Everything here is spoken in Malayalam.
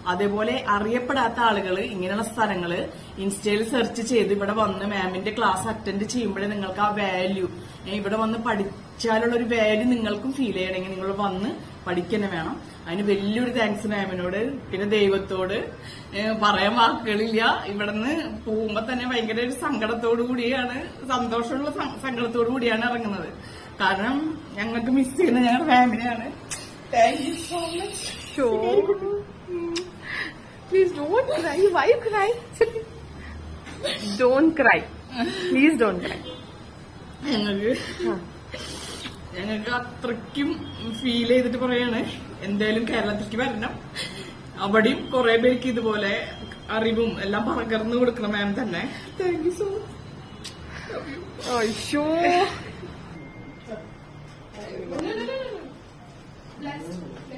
അതേപോലെ അറിയപ്പെടാത്ത ആളുകൾ ഇങ്ങനെയുള്ള സ്ഥലങ്ങള് ഇൻസ്റ്റയിൽ സെർച്ച് ചെയ്ത് ഇവിടെ വന്ന് മാമിന്റെ ക്ലാസ് അറ്റൻഡ് ചെയ്യുമ്പോഴേ നിങ്ങൾക്ക് ആ വാല്യൂ ഇവിടെ വന്ന് പഠിച്ചാലുള്ള ഒരു വാല്യൂ നിങ്ങൾക്കും ഫീൽ ചെയ്യണമെങ്കിൽ നിങ്ങൾ വന്ന് പഠിക്കന്നെ വേണം അതിന് വലിയൊരു താങ്ക്സ് മാമിനോട് പിന്നെ ദൈവത്തോട് ഏ, പറയാൻ വാക്കുകളില്ല ഇവിടുന്ന് പോകുമ്പോ തന്നെ ഭയങ്കര ഒരു സങ്കടത്തോടു കൂടിയാണ് സന്തോഷമുള്ള സം- സങ്കടത്തോടു കൂടിയാണ് ഇറങ്ങുന്നത് കാരണം ഞങ്ങൾക്ക് മിസ് ചെയ്യുന്ന ഞങ്ങളുടെ ഫാമിലിയാണ് thank you so much Sure. Please don't cry. Why you cry? don't cry. Please don't cry. ഞങ്ങൾക്ക് ഞങ്ങൾക്ക് അത്രയ്ക്കും ഫീൽ ചെയ്തിട്ട് പറയാണ് എന്തായാലും കേരളത്തിലേക്ക് വരണം അവിടെയും കുറെ പേർക്ക് ഇതുപോലെ അറിവും എല്ലാം പകർന്നു കൊടുക്കണം മാം തന്നെ thank you so Oh, sure. Much